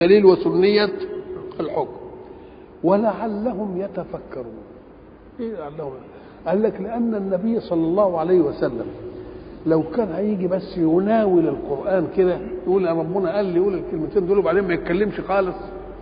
دليل وسنية الحكم ولعلهم يتفكرون ايه لعلهم قال لك لأن النبي صلى الله عليه وسلم لو كان هيجي بس يناول القرآن كده يقول يا ربنا قال لي يقول الكلمتين دول وبعدين ما يتكلمش خالص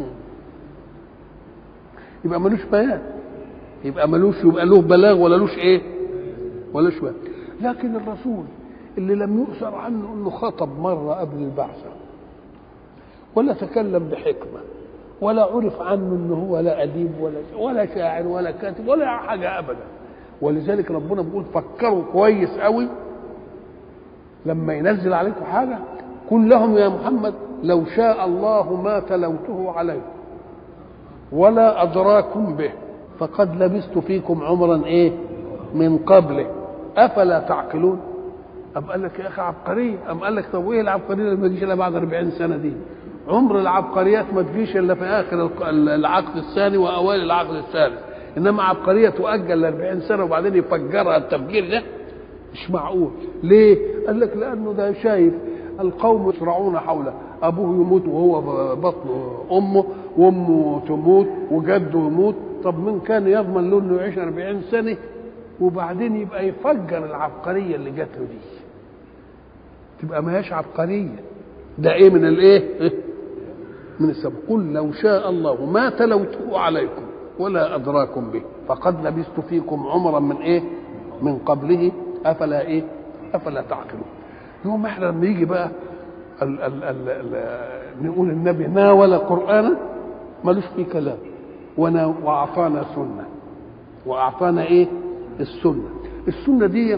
يبقى ملوش بيان يبقى ملوش يبقى له بلاغ ولا لوش ايه ولا بيان لكن الرسول اللي لم يؤثر عنه انه خطب مره قبل البعثه ولا تكلم بحكمه ولا عرف عنه انه هو لا اديب ولا ولا شاعر ولا كاتب ولا حاجه ابدا ولذلك ربنا بيقول فكروا كويس قوي لما ينزل عليكم حاجه قل لهم يا محمد لو شاء الله ما تلوته عليكم ولا ادراكم به فقد لبثت فيكم عمرا ايه من قبله افلا تعقلون أم قال لك يا اخي عبقريه أم قال لك طب وايه العبقريه اللي ما تجيش الا بعد 40 سنه دي عمر العبقريات ما تجيش الا في اخر العقد الثاني واوائل العقد الثالث انما عبقريه تؤجل ل 40 سنه وبعدين يفجرها التفجير ده مش معقول ليه قال لك لانه ده شايف القوم يصرعون حوله ابوه يموت وهو بطن امه وامه تموت وجده يموت طب من كان يضمن له انه يعيش 40 سنه وبعدين يبقى يفجر العبقريه اللي جات له دي تبقى ما هياش عبقريه ده ايه من الايه من السبب قل لو شاء الله ما تلوته عليكم ولا ادراكم به فقد لبثت فيكم عمرا من ايه من قبله افلا ايه افلا تعقلون يوم احنا لما يجي بقى ال ال ال ال نقول النبي ناول قرانا ملوش فيه كلام واعطانا سنه واعطانا ايه السنه السنه دي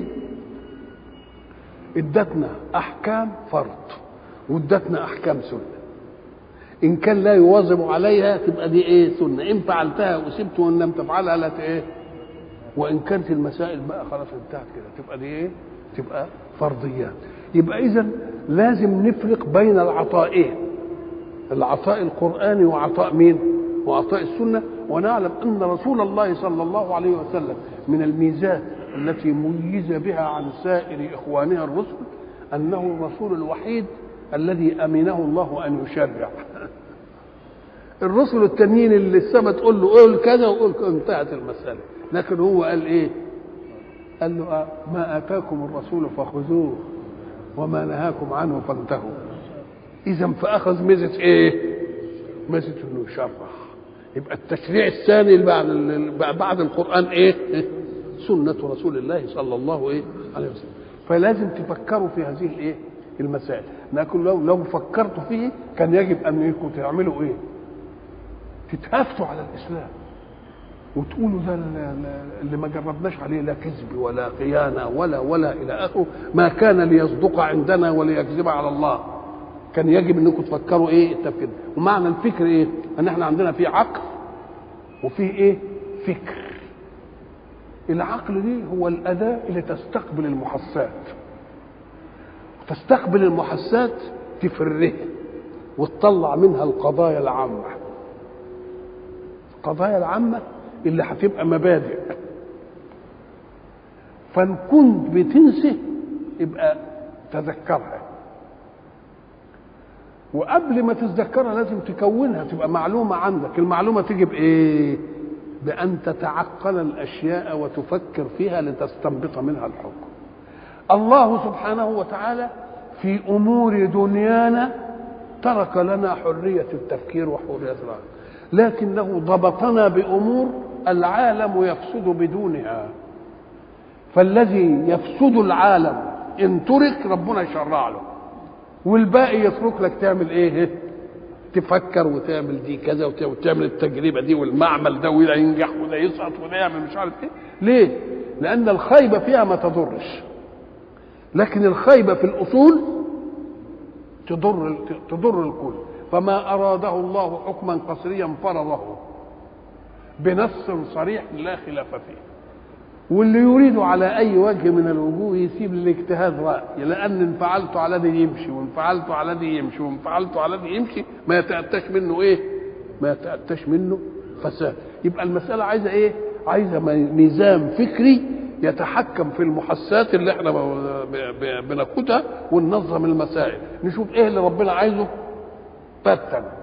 ادتنا احكام فرض وادتنا احكام سنه ان كان لا يواظب عليها تبقى دي ايه سنه ان فعلتها وسبت وان لم تفعلها لا ايه وان كانت المسائل بقى خلاص انتهت كده تبقى دي ايه تبقى فرضيات يبقى اذا لازم نفرق بين العطائين العطاء القراني وعطاء مين وعطاء السنه ونعلم ان رسول الله صلى الله عليه وسلم من الميزات التي ميز بها عن سائر اخوانها الرسل انه الرسول الوحيد الذي امنه الله ان يشرع الرسل التانيين اللي السما تقول له قول كذا وقول انتهت المساله لكن هو قال ايه قال له آه ما اتاكم الرسول فخذوه وما نهاكم عنه فانتهوا اذا فاخذ ميزه ايه ميزه انه يشرع يبقى التشريع الثاني اللي بعد بعد القران ايه سنه رسول الله صلى الله ايه عليه وسلم فلازم تفكروا في هذه الايه المسائل لكن لو لو فكرتوا فيه كان يجب ان انكم تعملوا ايه تتهافتوا على الاسلام وتقولوا ده اللي ما جربناش عليه لا كذب ولا خيانه ولا ولا الى اخره ما كان ليصدق عندنا وليكذب على الله كان يجب انكم تفكروا ايه التفكير ومعنى الفكر ايه ان احنا عندنا في عقل وفي ايه فكر العقل دي هو الاداه اللي تستقبل المحسات تستقبل المحسات تفرها وتطلع منها القضايا العامه القضايا العامه اللي هتبقى مبادئ فان كنت بتنسى يبقى تذكرها وقبل ما تتذكرها لازم تكونها تبقى معلومة عندك المعلومة تيجي بإيه بأن تتعقل الأشياء وتفكر فيها لتستنبط منها الحكم الله سبحانه وتعالى في أمور دنيانا ترك لنا حرية التفكير وحرية العقل لكنه ضبطنا بأمور العالم يفسد بدونها فالذي يفسد العالم إن ترك ربنا يشرع له والباقي يترك لك تعمل ايه تفكر وتعمل دي كذا وتعمل التجربه دي والمعمل ده وده ينجح وده يسقط وده يعمل مش عارف ايه ليه لان الخيبه فيها ما تضرش لكن الخيبه في الاصول تضر تضر الكل فما اراده الله حكما قصريا فرضه بنص صريح لا خلاف فيه واللي يريد على اي وجه من الوجوه يسيب للاجتهاد راي لان ان فعلت على دي يمشي وان فعلت على دي يمشي وان فعلت على دي يمشي ما يتاتاش منه ايه ما يتاتاش منه فساد يبقى المساله عايزه ايه عايزه نظام فكري يتحكم في المحسات اللي احنا بناخدها وننظم المسائل نشوف ايه اللي ربنا عايزه باتا